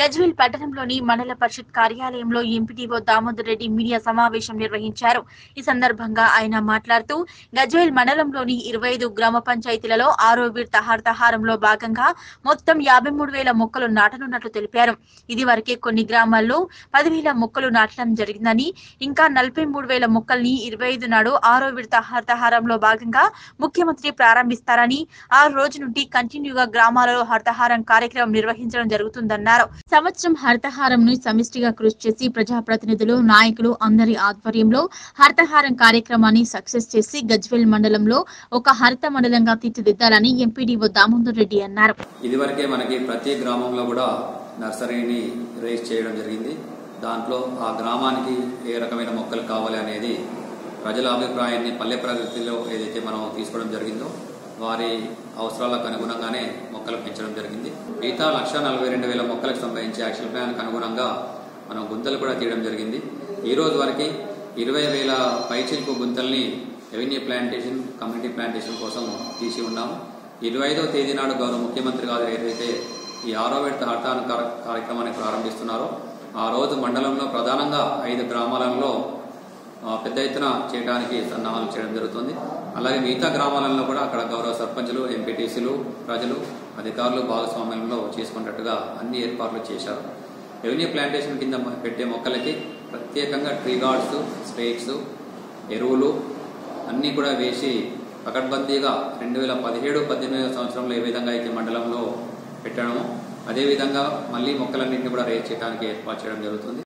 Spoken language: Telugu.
గజ్వేల్ పట్టణంలోని మండల పరిషత్ కార్యాలయంలో ఎంపీటీఓ దామోదర్ రెడ్డి మీడియా సమావేశం నిర్వహించారు ఈ సందర్భంగా ఆయన మాట్లాడుతూ గజ్వేల్ మండలంలోని ఇరవై ఐదు గ్రామ పంచాయతీలలో ఆరో విడత హరితహారంలో భాగంగా మొత్తం యాభై మూడు వేల మొక్కలు నాటనున్నట్లు తెలిపారు ఇది వరకే కొన్ని గ్రామాల్లో పదివేల మొక్కలు నాటడం జరిగిందని ఇంకా నలభై మూడు వేల మొక్కల్ని ఇరవై ఐదు నాడు ఆరో విడత హరితహారంలో భాగంగా ముఖ్యమంత్రి ప్రారంభిస్తారని ఆ రోజు నుండి కంటిన్యూగా గ్రామాలలో హరితహారం కార్యక్రమం నిర్వహించడం జరుగుతుందన్నారు సంవత్సరం హరితహారం ను సమిష్టిగా కృషి చేసి ప్రజాప్రతినిధులు నాయకులు అందరి ఆధ్వర్యంలో హరితహారం కార్యక్రమాన్ని సక్సెస్ చేసి గజ్వేల్ మండలంలో ఒక హరిత మండలంగా తీర్చిదిద్దాలని ఎంపీడీఓ దామోదర్ రెడ్డి అన్నారు ఇదివరకే మనకి ప్రతి గ్రామంలో కూడా నర్సరీని రేస్ చేయడం జరిగింది దాంట్లో ఆ గ్రామానికి ఏ రకమైన మొక్కలు కావాలి అనేది ప్రజల అభిప్రాయాన్ని పల్లె ప్రగతిలో ఏదైతే మనం తీసుకోవడం జరిగిందో వారి అవసరాలకు అనుగుణంగానే మొక్కలు పెంచడం జరిగింది మిగతా లక్ష నలభై రెండు వేల మొక్కలకు సంబంధించి యాక్షన్ ప్లాన్కి అనుగుణంగా మనం గుంతలు కూడా తీయడం జరిగింది ఈ రోజు వరకు ఇరవై వేల పైచిల్పు గుంతల్ని రెవెన్యూ ప్లాంటేషన్ కమ్యూనిటీ ప్లాంటేషన్ కోసం తీసి ఉన్నాము ఇరవై ఐదవ తేదీ నాడు గౌరవ ముఖ్యమంత్రి గారు ఏదైతే ఈ ఆరో విడత హర్తాన్ కార- కార్యక్రమాన్ని ప్రారంభిస్తున్నారో ఆ రోజు మండలంలో ప్రధానంగా ఐదు గ్రామాలలో ఆ, పెద్ద ఎత్తున చేయడానికి సన్నాహాలు చేయడం జరుగుతుంది అలాగే మిగతా గ్రామాలలో కూడా అక్కడ గౌరవ సర్పంచులు ఎంపీటీసీలు ప్రజలు అధికారులు భాగస్వామ్యంలో చేసుకున్నట్టుగా అన్ని ఏర్పాట్లు చేశారు రెవెన్యూ ప్లాంటేషన్ కింద పెట్టే మొక్కలకి ప్రత్యేకంగా ట్రీ గార్డ్స్ స్టేక్స్ ఎరువులు అన్నీ కూడా వేసి పకడ్బందీగా రెండు వేల పదిహేడు పద్దెనిమిదవ సంవత్సరంలో ఏ విధంగా అయితే మండలంలో పెట్టడమో అదేవిధంగా మళ్ళీ మొక్కలన్నింటినీ కూడా రేట్ చేయడానికి ఏర్పాటు చేయడం జరుగుతుంది